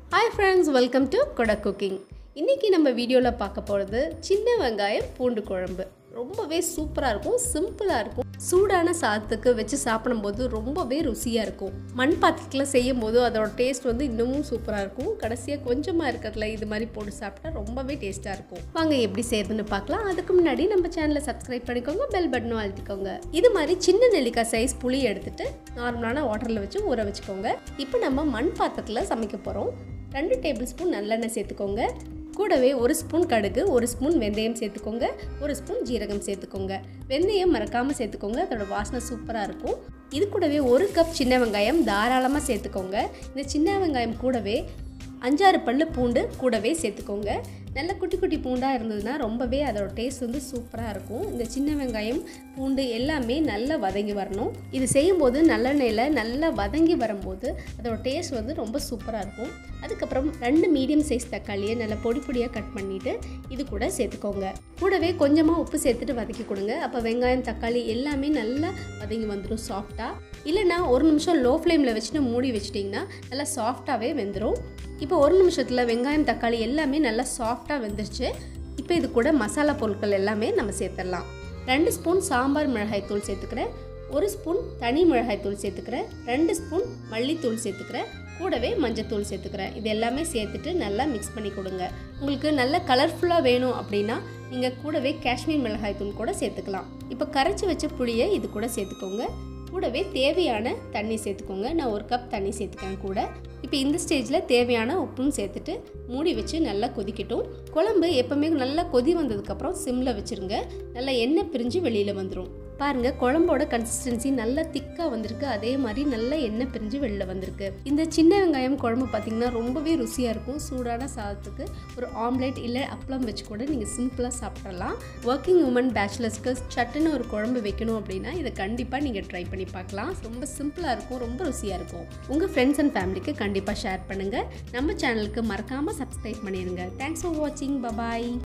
hi friends welcome to Kodai cooking இன்றைக்கி நம்ம வீடியோவில் பார்க்க போகிறது சின்ன வெங்காயம் பூண்டு குழம்பு ரொம்பவே சூப்பராக இருக்கும் சிம்பிளாக இருக்கும் சூடான சாதத்துக்கு வச்சு சாப்பிடும்போது ரொம்பவே ருசியாக இருக்கும் மண் பாத்திரத்தில் செய்யும் போது அதோட டேஸ்ட் வந்து இன்னமும் சூப்பராக இருக்கும் கடைசியாக கொஞ்சமாக இருக்கிறதுல இது மாதிரி போட்டு சாப்பிட்டா ரொம்பவே டேஸ்ட்டாக இருக்கும் வாங்க எப்படி செய்யறதுன்னு பார்க்கலாம் அதுக்கு முன்னாடி நம்ம சேனலை சப்ஸ்கிரைப் பண்ணிக்கோங்க பெல் பட்டனும் அழுத்திக்கோங்க இது மாதிரி சின்ன நெல்லிக்காய் சைஸ் புளி எடுத்துட்டு நார்மலான வாட்டரில் வச்சு ஊற வச்சுக்கோங்க இப்போ நம்ம மண் பாத்திரத்தில் சமைக்க போகிறோம் ரெண்டு டேபிள் ஸ்பூன் நல்லெண்ணெய் சேர்த்துக்கோங்க கூடவே ஒரு ஸ்பூன் கடுகு ஒரு ஸ்பூன் வெந்தயம் சேர்த்துக்கோங்க ஒரு ஸ்பூன் ஜீரகம் சேர்த்துக்கோங்க வெந்தயம் மறக்காமல் சேர்த்துக்கோங்க அதோட வாசனை சூப்பராக இருக்கும் இது கூடவே ஒரு கப் சின்ன வெங்காயம் தாராளமாக சேர்த்துக்கோங்க இந்த சின்ன வெங்காயம் கூடவே அஞ்சாறு பல்லு பூண்டு கூடவே சேர்த்துக்கோங்க நல்ல குட்டி குட்டி பூண்டாக இருந்ததுன்னா ரொம்பவே அதோட டேஸ்ட் வந்து சூப்பராக இருக்கும் இந்த சின்ன வெங்காயம் பூண்டு எல்லாமே நல்லா வதங்கி வரணும் இது செய்யும்போது நல்லெண்ணெயில் நல்லா வதங்கி வரும்போது அதோட டேஸ்ட் வந்து ரொம்ப சூப்பராக இருக்கும் அதுக்கப்புறம் ரெண்டு மீடியம் சைஸ் தக்காளியை நல்லா பொடி பொடியாக கட் பண்ணிவிட்டு இது கூட சேர்த்துக்கோங்க கூடவே கொஞ்சமாக உப்பு சேர்த்துட்டு வதக்கி கொடுங்க அப்போ வெங்காயம் தக்காளி எல்லாமே நல்லா வதங்கி வந்துடும் சாஃப்டாக இல்லைனா ஒரு நிமிஷம் லோ ஃப்ளேமில் வச்சுட்டு மூடி வச்சிட்டிங்கன்னா நல்லா சாஃப்டாகவே வெந்துடும் இப்போ ஒரு நிமிஷத்தில் வெங்காயம் தக்காளி எல்லாமே நல்லா சாஃப்டாக வெந்துருச்சு இப்போ இது கூட மசாலா பொருட்கள் எல்லாமே நம்ம சேர்த்துடலாம் ரெண்டு ஸ்பூன் சாம்பார் மிளகாய்த்தூள் சேர்த்துக்கிறேன் ஒரு ஸ்பூன் தனி மிளகாய்த்தூள் சேர்த்துக்கிறேன் ரெண்டு ஸ்பூன் மல்லித்தூள் சேர்த்துக்கிறேன் கூடவே மஞ்சத்தூள் சேர்த்துக்கிறேன் இது எல்லாமே சேர்த்துட்டு நல்லா மிக்ஸ் பண்ணி கொடுங்க உங்களுக்கு நல்ல கலர்ஃபுல்லாக வேணும் அப்படின்னா நீங்கள் கூடவே காஷ்மீர் மிளகாய்த்தூள் கூட சேர்த்துக்கலாம் இப்போ கரைச்சி வச்ச புளியை இது கூட சேர்த்துக்கோங்க கூடவே தேவையான தண்ணி சேர்த்துக்கோங்க நான் ஒரு கப் தண்ணி சேர்த்துக்கேன் கூட இப்போ இந்த ஸ்டேஜில் தேவையான உப்பும் சேர்த்துட்டு மூடி வச்சு நல்லா கொதிக்கட்டும் குழம்பு எப்போவுமே நல்லா கொதி வந்ததுக்கப்புறம் சிம்மில் வச்சுருங்க நல்லா எண்ணெய் பிரிஞ்சு வெளியில் வந்துடும் பாருங்கள் குழம்போட கன்சிஸ்டன்சி நல்லா திக்காக வந்திருக்கு அதே மாதிரி நல்லா எண்ணெய் பிரிஞ்சு வெளில வந்திருக்கு இந்த சின்ன வெங்காயம் குழம்பு பார்த்திங்கன்னா ரொம்பவே ருசியாக இருக்கும் சூடான சாதத்துக்கு ஒரு ஆம்லேட் இல்லை அப்பளம் வச்சு கூட நீங்கள் சிம்பிளாக சாப்பிட்றலாம் ஒர்க்கிங் உமன் பேச்சுலர்ஸ்க்கு சட்டுன்னு ஒரு குழம்பு வைக்கணும் அப்படின்னா இதை கண்டிப்பாக நீங்கள் ட்ரை பண்ணி பார்க்கலாம் ரொம்ப சிம்பிளாக இருக்கும் ரொம்ப ருசியாக இருக்கும் உங்கள் ஃப்ரெண்ட்ஸ் அண்ட் ஃபேமிலிக்கு கண்டிப்பாக ஷேர் பண்ணுங்கள் நம்ம சேனலுக்கு மறக்காமல் சப்ஸ்கிரைப் பண்ணிடுங்க தேங்க்ஸ் ஃபார் வாட்சிங் பபாய்